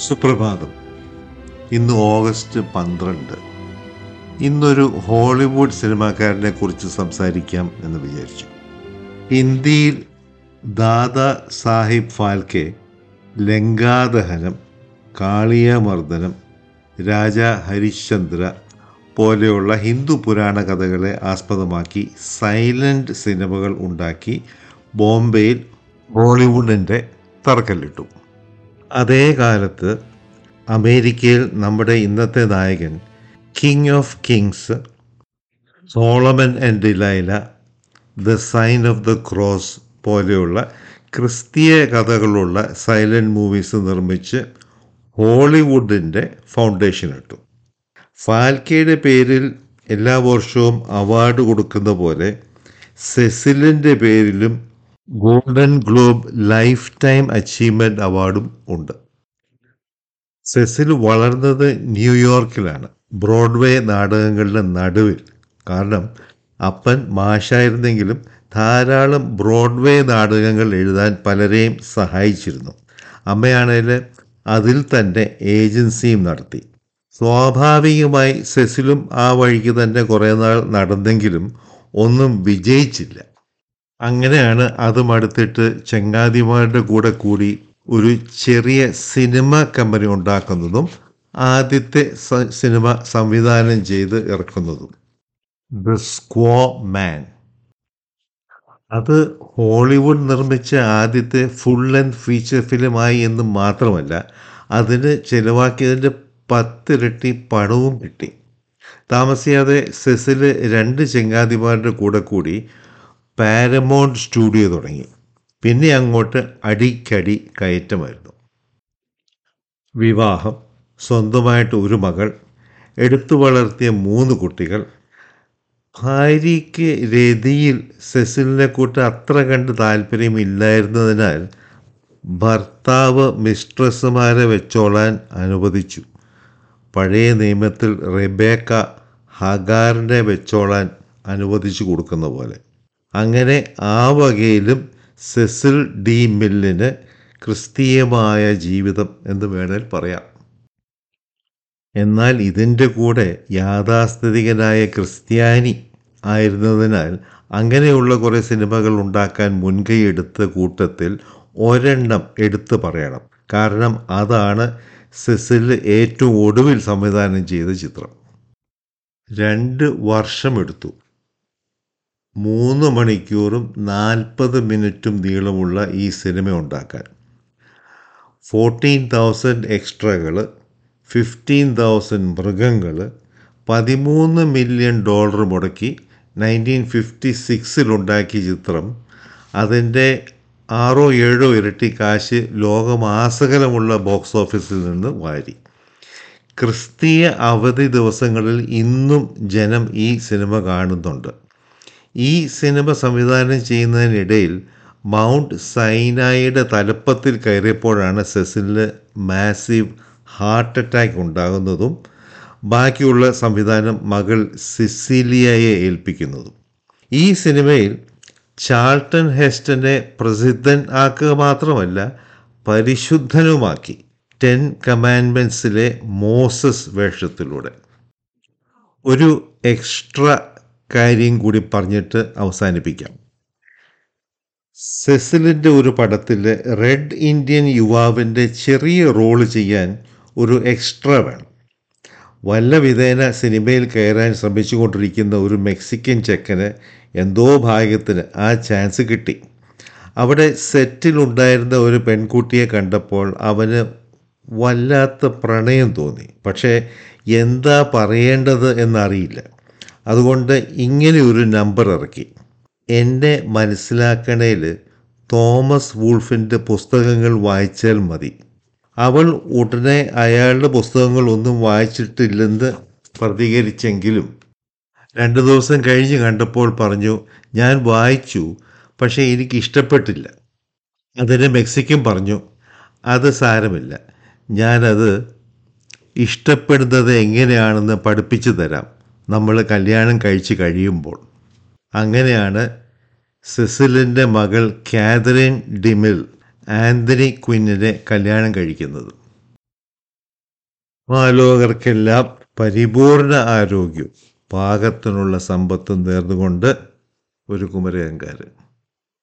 സുപ്രഭാതം ഇന്ന് ഓഗസ്റ്റ് പന്ത്രണ്ട് ഇന്നൊരു ഹോളിവുഡ് സിനിമാക്കാരനെ കുറിച്ച് സംസാരിക്കാം എന്ന് വിചാരിച്ചു ഹിന്ദിയിൽ ദാദാ സാഹിബ് ഫാൽക്കെ ലങ്കാദഹനം കാളിയമർദ്ദനം രാജ ഹരിശ്ചന്ദ്ര പോലെയുള്ള ഹിന്ദു പുരാണ കഥകളെ ആസ്പദമാക്കി സൈലൻ്റ് സിനിമകൾ ഉണ്ടാക്കി ബോംബെയിൽ ബോളിവുഡിൻ്റെ തറക്കല്ലിട്ടു അതേ കാലത്ത് അമേരിക്കയിൽ നമ്മുടെ ഇന്നത്തെ നായകൻ king of kings Solomon and Delilah the sign of the cross പോലെയുള്ള ക്രിസ്തീയ കഥകളുള്ള സൈലൻറ്റ് മൂവീസ് നിർമ്മിച്ച് ഹോളിവുഡിൻ്റെ ഫൗണ്ടേഷൻ ഇട്ടു ഫാൽക്കയുടെ പേരിൽ എല്ലാ വർഷവും അവാർഡ് കൊടുക്കുന്ന പോലെ സെസിലിൻ്റെ പേരിലും golden globe lifetime achievement അവാർഡും ഉണ്ട് സെസിൽ വളർന്നത് ന്യൂയോർക്കിലാണ് ബ്രോഡ്വേ നാടകങ്ങളുടെ നടുവിൽ കാരണം അപ്പൻ മാഷായിരുന്നെങ്കിലും ധാരാളം ബ്രോഡ്വേ നാടകങ്ങൾ എഴുതാൻ പലരെയും സഹായിച്ചിരുന്നു അമ്മയാണെങ്കിൽ അതിൽ തന്നെ ഏജൻസിയും നടത്തി സ്വാഭാവികമായി സെസിലും ആ വഴിക്ക് തന്നെ കുറേ നാൾ നടന്നെങ്കിലും ഒന്നും വിജയിച്ചില്ല അങ്ങനെയാണ് അതും അടുത്തിട്ട് ചങ്ങാതിമാരുടെ കൂടെ കൂടി ഒരു ചെറിയ സിനിമ കമ്പനി ഉണ്ടാക്കുന്നതും ആദ്യത്തെ സ- സിനിമ സംവിധാനം ചെയ്ത് ഇറക്കുന്നതും ദ സ്ക്വോ മാൻ അത് ഹോളിവുഡ് നിർമ്മിച്ച ആദ്യത്തെ ഫുൾ ലെൻത് ഫീച്ചർ ഫിലിമായി എന്ന് മാത്രമല്ല അതിന് ചിലവാക്കിയതിൻ്റെ പത്തിരട്ടി പണവും കിട്ടി താമസിയാതെ സെസില് രണ്ട് ചെങ്ങാതിമാരുടെ കൂടെ കൂടി പാരമൗണ്ട് സ്റ്റുഡിയോ തുടങ്ങി പിന്നെ അങ്ങോട്ട് അടിക്കടി കയറ്റമായിരുന്നു വിവാഹം സ്വന്തമായിട്ട് ഒരു മകൾ എടുത്തു വളർത്തിയ മൂന്ന് കുട്ടികൾ ഭാര്യയ്ക്ക് രതിയിൽ സെസിലിനെ കൂട്ട് അത്ര കണ്ട് താല്പര്യമില്ലായിരുന്നതിനാൽ ഭർത്താവ് മിസ്ട്രസ്സുമാരെ വെച്ചോളാൻ അനുവദിച്ചു പഴയ നിയമത്തിൽ റെബേക്ക ഹഗാറിനെ വെച്ചോളാൻ അനുവദിച്ചു കൊടുക്കുന്ന പോലെ അങ്ങനെ ആ വകയിലും സെസിൽ ഡി മില്ലിന് ക്രിസ്തീയമായ ജീവിതം എന്ന് വേണേൽ പറയാം എന്നാൽ ഇതിൻ്റെ കൂടെ യാഥാസ്ഥിതികനായ ക്രിസ്ത്യാനി ആയിരുന്നതിനാൽ അങ്ങനെയുള്ള കുറേ സിനിമകൾ ഉണ്ടാക്കാൻ മുൻകൈയെടുത്ത കൂട്ടത്തിൽ ഒരെണ്ണം എടുത്തു പറയണം കാരണം അതാണ് സെസിൽ ഏറ്റവും ഒടുവിൽ സംവിധാനം ചെയ്ത ചിത്രം രണ്ട് വർഷമെടുത്തു മൂന്ന് മണിക്കൂറും നാൽപ്പത് മിനിറ്റും നീളമുള്ള ഈ സിനിമ ഉണ്ടാക്കാൻ ഫോർട്ടീൻ തൗസൻഡ് എക്സ്ട്രകൾ ഫിഫ്റ്റീൻ തൗസൻഡ് മൃഗങ്ങൾ പതിമൂന്ന് മില്യൺ ഡോളർ മുടക്കി നയൻറ്റീൻ ഫിഫ്റ്റി സിക്സിലുണ്ടാക്കിയ ചിത്രം അതിൻ്റെ ആറോ ഏഴോ ഇരട്ടി കാശ് ലോകമാസകലമുള്ള ബോക്സ് ഓഫീസിൽ നിന്ന് വാരി ക്രിസ്തീയ അവധി ദിവസങ്ങളിൽ ഇന്നും ജനം ഈ സിനിമ കാണുന്നുണ്ട് ഈ സിനിമ സംവിധാനം ചെയ്യുന്നതിനിടയിൽ മൗണ്ട് സൈനായുടെ തലപ്പത്തിൽ കയറിയപ്പോഴാണ് സെസിലിന് മാസീവ് ഹാർട്ട് അറ്റാക്ക് ഉണ്ടാകുന്നതും ബാക്കിയുള്ള സംവിധാനം മകൾ സിസിലിയയെ ഏൽപ്പിക്കുന്നതും ഈ സിനിമയിൽ ചാൾട്ടൺ ഹെസ്റ്റനെ പ്രസിദ്ധൻ ആക്കുക മാത്രമല്ല പരിശുദ്ധനുമാക്കി ടെൻ കമാൻഡ്മെൻസിലെ മോസസ് വേഷത്തിലൂടെ ഒരു എക്സ്ട്രാ കാര്യം കൂടി പറഞ്ഞിട്ട് അവസാനിപ്പിക്കാം സെസിലിൻ്റെ ഒരു പടത്തിൽ റെഡ് ഇന്ത്യൻ യുവാവിൻ്റെ ചെറിയ റോള് ചെയ്യാൻ ഒരു എക്സ്ട്രാ വേണം വല്ല വിധേന സിനിമയിൽ കയറാൻ ശ്രമിച്ചുകൊണ്ടിരിക്കുന്ന ഒരു മെക്സിക്കൻ ചെക്കന് എന്തോ ഭാഗ്യത്തിന് ആ ചാൻസ് കിട്ടി അവിടെ സെറ്റിലുണ്ടായിരുന്ന ഒരു പെൺകുട്ടിയെ കണ്ടപ്പോൾ അവന് വല്ലാത്ത പ്രണയം തോന്നി പക്ഷേ എന്താ പറയേണ്ടത് എന്നറിയില്ല അതുകൊണ്ട് ഇങ്ങനെ ഒരു നമ്പർ ഇറക്കി എന്നെ മനസ്സിലാക്കണേൽ തോമസ് വൂൾഫിൻ്റെ പുസ്തകങ്ങൾ വായിച്ചാൽ മതി അവൾ ഉടനെ അയാളുടെ പുസ്തകങ്ങളൊന്നും വായിച്ചിട്ടില്ലെന്ന് പ്രതികരിച്ചെങ്കിലും രണ്ട് ദിവസം കഴിഞ്ഞ് കണ്ടപ്പോൾ പറഞ്ഞു ഞാൻ വായിച്ചു പക്ഷേ എനിക്ക് ഇഷ്ടപ്പെട്ടില്ല അതിന് മെക്സിക്കൻ പറഞ്ഞു അത് സാരമില്ല ഞാനത് ഇഷ്ടപ്പെടുന്നത് എങ്ങനെയാണെന്ന് പഠിപ്പിച്ചു തരാം നമ്മൾ കല്യാണം കഴിച്ച് കഴിയുമ്പോൾ അങ്ങനെയാണ് സെസിലിൻ്റെ മകൾ കാതറിൻ ഡിമിൽ ആന്റണി ക്വിന്നിനെ കല്യാണം കഴിക്കുന്നത് മാലോകർക്കെല്ലാം പരിപൂർണ ആരോഗ്യവും പാകത്തിനുള്ള സമ്പത്തും നേർന്നുകൊണ്ട് ഒരു കുമരകങ്കാരൻ